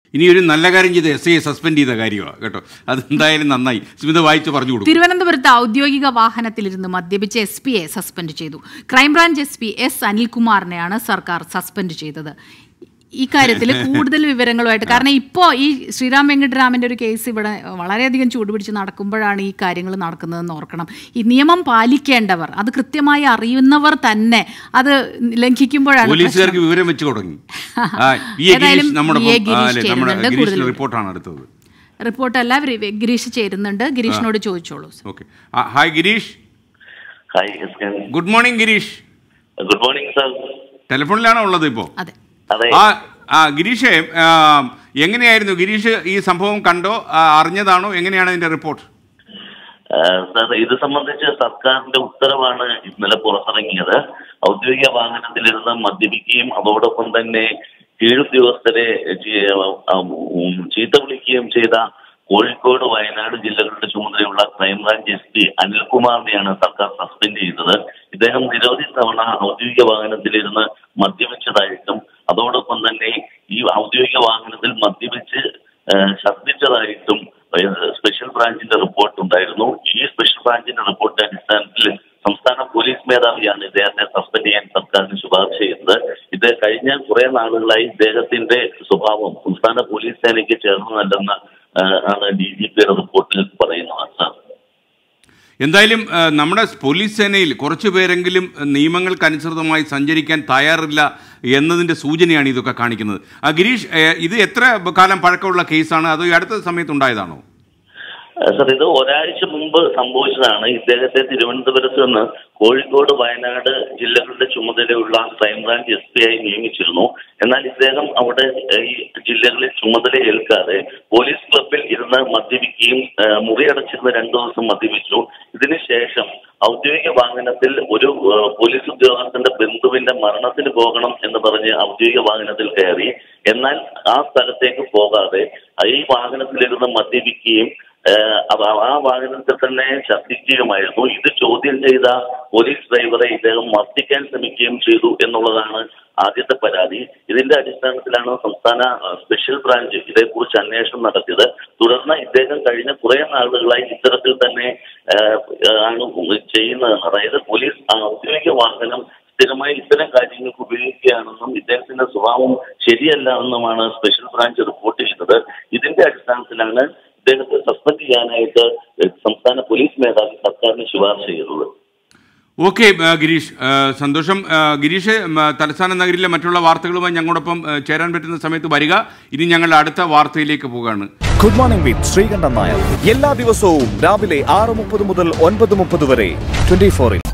ഇനി ഒരു നല്ല കാര്യം ചെയ്ത് എസ് ഐയെ സസ്പെൻഡ് ചെയ്ത കാര്യമാണ് കേട്ടോ അതെന്തായാലും നന്നായി സ്മിത വായിച്ച് പറഞ്ഞു കൊടുക്കും തിരുവനന്തപുരത്ത് ഔദ്യോഗിക വാഹനത്തിലിരുന്ന് മദ്യപിച്ച എസ് പിയെ സസ്പെൻഡ് ചെയ്തു ക്രൈംബ്രാഞ്ച് എസ് പി എസ് അനിൽകുമാറിനെയാണ് സർക്കാർ സസ്പെൻഡ് ചെയ്തത് ഈ കാര്യത്തിൽ കൂടുതൽ വിവരങ്ങളുമായിട്ട് കാരണം ഇപ്പോൾ ഈ ശ്രീറാം വെങ്കിട്ടരാമൻ്റെ ഒരു കേസ് ഇവിടെ വളരെയധികം ചൂടുപിടിച്ച് നടക്കുമ്പോഴാണ് ഈ കാര്യങ്ങൾ നടക്കുന്നതെന്ന് ഓർക്കണം ഈ നിയമം പാലിക്കേണ്ടവർ അത് കൃത്യമായി അറിയുന്നവർ തന്നെ അത് ലംഘിക്കുമ്പോഴാണ് പോലീസുകാർക്ക് വിവരം വെച്ച് തുടങ്ങി ആ, വി എ ഏതായാലും ഗിരീഷ് നമ്മുടെ വി എ ഒപ്പം- ആ, അല്ലേ, ഗിരീഷ് നമ്മുടെ ചേരുന്നുണ്ട്. ഗിരീഷിന്റെ കൂടുതൽ റിപ്പോർട്ടാണ് അടുത്തത് റിപ്പോർട്ടല്ല വി- ഗിരീഷ് ചേരുന്നുണ്ട് ഗിരീഷിനോട് ചോദിച്ചോളൂ okay hi Girish hi S K good morning Girish good morning sir ടെലിഫോണിലാണോ ഉള്ളത് ഇപ്പോൾ അതെ അതെ ആ ആ ഗിരീഷേ ആ, എങ്ങനെയായിരുന്നു ഗിരീഷ് ഈ സംഭവം കണ്ടോ ആ, അറിഞ്ഞതാണോ എങ്ങനെയാണ് ഇതിന്റെ റിപ്പോർട്ട് ആ, സാർ ഇത് സംബന്ധിച്ച് സർക്കാരിന്റെ ഉത്തരവാണ് ഇന്നലെ പുറത്തിറങ്ങിയത് ഔദ്യോഗിക വാഹനത്തിലിരുന്ന് മദ്യപിക്കുകയും അതോടൊപ്പം തന്നെ കീഴുദ്യോഗസ്ഥരെ ചീ- ആ, ഉം, ചീത്ത വിളിക്കുകയും ചെയ്ത കോഴിക്കോട് വയനാട് ജില്ലകളുടെ ചുമതലയുള്ള ക്രൈംബ്രാഞ്ച് എസ് പി അനിൽകുമാറിനെയാണ് സർക്കാർ സസ്പെൻഡ് ചെയ്തത് ഇദ്ദേഹം നിരവധി തവണ ഔദ്യോഗിക വാഹനത്തിലിരുന്ന് മദ്യപിച്ചതായിട്ടും അതോടൊപ്പം തന്നെ ഈ ഔദ്യോഗിക വാഹനത്തിൽ മദ്യപിച്ച് ഏഹ് ഛർദ്ദിച്ചതായിട്ടും ഏഹ് സ്പെഷ്യൽ ബ്രാഞ്ചിന്റെ റിപ്പോർട്ട് ഉണ്ടായിരുന്നു ഈ സ്പെഷ്യൽ ബ്രാഞ്ചിന്റെ റിപ്പോർട്ടിന്റെ അടിസ്ഥാനത്തിൽ സംസ്ഥാന പോലീസ് മേധാവിയാണ് ഇദ്ദേഹത്തെ സസ്പെൻഡ് ചെയ്യാൻ സർക്കാരിന് ശുപാർശ ചെയ്തത് ഇത് കഴിഞ്ഞ കുറെ നാളുകളായി ഇദ്ദേഹത്തിന്റെ സ്വഭാവം സംസ്ഥാന പോലീസ് സേനയ്ക്ക് ചേർന്നതല്ലെന്ന് ഏഹ് ആണ് ഡി ജി പിയുടെ റിപ്പോർട്ടിൽ പറയുന്നത് സാർ എന്തായാലും ആ, നമ്മുടെ പോലീസ് സേനയിൽ കുറച്ചു പേരെങ്കിലും ആ, നിയമങ്ങൾക്കനുസൃതമായി സഞ്ചരിക്കാൻ തയ്യാറില്ല എന്നതിന്റെ സൂചനയാണ് ഇതൊക്കെ കാണിക്കുന്നത് ആ, ഗിരീഷ് ഏ, ഇത് എത്ര കാലം പഴക്കമുള്ള കേസാണ് അതോ ഈ അടുത്ത സമയത്ത് ഉണ്ടായതാണോ സർ ഇത് ഒരാഴ്ച മുമ്പ് സംഭവിച്ചതാണ് ഇദ്ദേഹത്തെ തിരുവനന്തപുരത്ത് നിന്ന് കോഴിക്കോട് വയനാട് ജില്ലകളുടെ ചുമതലയുള്ള ക്രൈംബ്രാഞ്ച് എസ് പി ആയി നിയമിച്ചിരുന്നു എന്നാൽ ഇദ്ദേഹം അവിടെ ഏഹ്, ഈ ജില്ലകളിൽ ചുമതല ഏൽക്കാതെ പോലീസ് ക്ലബിൽ ഇരുന്ന് മദ്യപിക്കുകയും ഏഹ്, മുറിയടച്ചിരുന്ന് രണ്ടു ദിവസം മദ്യപിച്ചു ഇതിനുശേഷം ഔദ്യോഗിക വാഹനത്തിൽ ഒരു ഏഹ്, പോലീസ് ഉദ്യോഗസ്ഥന്റെ ബന്ധുവിന്റെ മരണത്തിന് പോകണം എന്ന് പറഞ്ഞ് ഔദ്യോഗിക വാഹനത്തിൽ കയറി എന്നാൽ ആ സ്ഥലത്തേക്ക് പോകാതെ ഈ വാഹനത്തിലിരുന്ന് മദ്യപിക്കുകയും ഏഹ് അവ- ആ വാഹനത്തിൽ തന്നെ ഛർദ്ദിക്കുകയുമായിരുന്നു ഇത് ചോദ്യം ചെയ്ത പോലീസ് ഡ്രൈവറെ ഇദ്ദേഹം മർദ്ദിക്കാൻ ശ്രമിക്കുകയും ചെയ്തു എന്നുള്ളതാണ് ആദ്യത്തെ പരാതി ഇതിന്റെ അടിസ്ഥാനത്തിലാണ് സംസ്ഥാന അഹ്, സ്പെഷ്യൽ ബ്രാഞ്ച് ഇതേക്കുറിച്ച് അന്വേഷണം നടത്തിയത് തുടർന്ന് ഇദ്ദേഹം കഴിഞ്ഞ കുറെ നാളുകളായി ഇത്തരത്തിൽ തന്നെ ഏഹ്, ആണ് ചെയ്യുന്നത് അതായത് പോലീസ് ആ ഔദ്യോഗിക വാഹനം സ്ഥിരമായി ഇത്തരം കാര്യങ്ങൾക്ക് ഉപയോഗിക്കുകയാണെന്നും ഇദ്ദേഹത്തിന്റെ സ്വഭാവം ശരിയല്ല എന്നുമാണ് സ്പെഷ്യൽ ബ്രാഞ്ച് റിപ്പോർട്ട് ചെയ്തത് ഇതിന്റെ അടിസ്ഥാനത്തിലാണ് ഇദ്ദേഹത്തെ സസ്പെൻഡ് ചെയ്യാനായിട്ട് സംസ്ഥാന പോലീസ് മേധാവി സർക്കാരിന് ശുപാർശ ചെയ്തത് ഓക്കെ ആ, ഗിരീഷ് ആ, സന്തോഷം ആ, ഗിരീഷ് ആ, തലസ്ഥാന നഗരിലെ മറ്റുള്ള വാർത്തകളുമായി ഞങ്ങളോടൊപ്പം ആ, ചേരാൻ പറ്റുന്ന സമയത്ത് വരിക ഇനി ഞങ്ങൾ അടുത്ത വാർത്തയിലേക്ക് പോവുകയാണ് good morning with Sreekandan Nair എല്ലാ ദിവസവും രാവിലെ ആറ് മുപ്പത് മുതൽ ഒൻപത് മുപ്പത് വരെ ട്വന്റി ഫോറിൽ